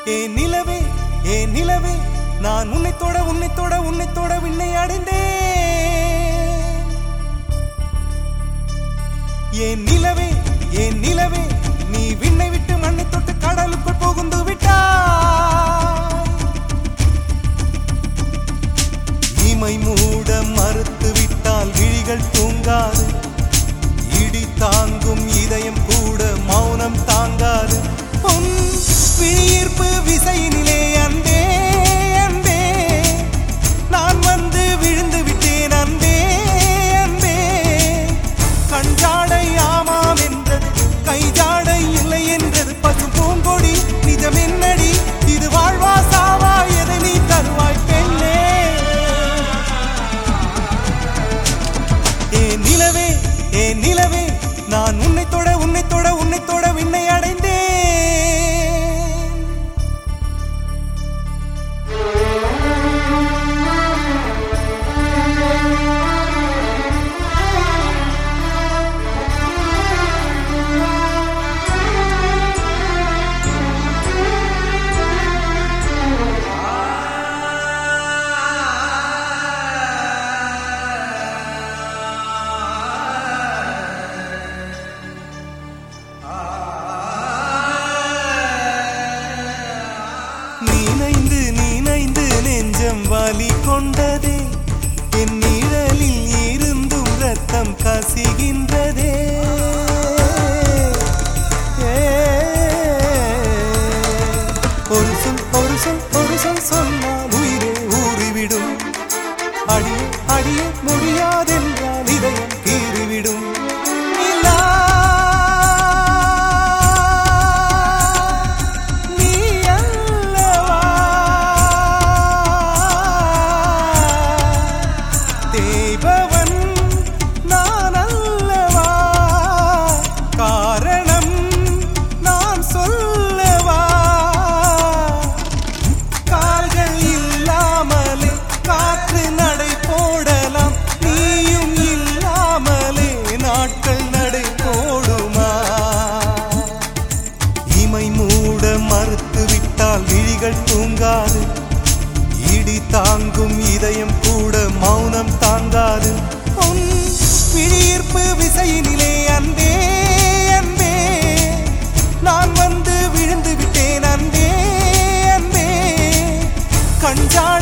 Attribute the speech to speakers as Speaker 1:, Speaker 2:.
Speaker 1: ஏ நிலவே ஏ நிலவே நான் உன்னை தொட உன்னை தொட உன்னை தொட விண்ணை அடைந்தேன் ஏன் நிலவே ஏன் நிலவே நீ விண்ணை விட்டு மண்ணை தொட்டு கடலுக்குள் புகுந்து விட்டாய் இமை மூட மறுத்து விட்டால் விழிகள் தூங்காது இடி தாங்கும் இதயம் கூட மௌனம் தாங்காது உன் விழியீர்ப்பு விசையினிலே அன்பே அன்பே நான் வந்து விழுந்து விட்டேன் அன்பே அன்பே கஞ்சாடை ஆமாம் என்றது கைஜாடை இல்லை என்றது பசும் பூங்கொடி நிஜம் என்னடி இது வாழ்வா சாவா எதை நீ தருவாய் பெண்ணே ஏ நிலவே ஏ நிலவே நான் உன்னை தொட உன்னை தொட உன்னை தொட விண்ணை அடைந்தேன் நீனைந்து நீனைந்து நெஞ்சம் வலி கொண்டதே என் நிழலில் இருந்தும் ரத்தம் கசிகின்றதே ஏ, ஒரு சொல் ஒரு சொல் ஒரு சொல் சொன்னால் உயிரே ஊறிவிடும் அடிய அடிய முடியாதென்றால் இதயம் கீறிவிடும் நிலா, நீ அல்லவா தேய்பவன் நான் அல்லவா காரணம் நான் சொல்லவா கால்கள் இல்லாமலே காற்று நடை போடலாம் நீயும் இல்லாமலே நாட்கள் நடை போடுமா இமை மூட மறுத்து விட்டால் விழிகள் தூங்காது இடி தாங்கும் இதயம் கூட மௌனம் தாங்காது உன் விழியீர்ப்பு விசையினிலே அன்பே அன்பே நான் வந்து விழுந்து விட்டேன் அன்பே அன்பே கஞ்சாட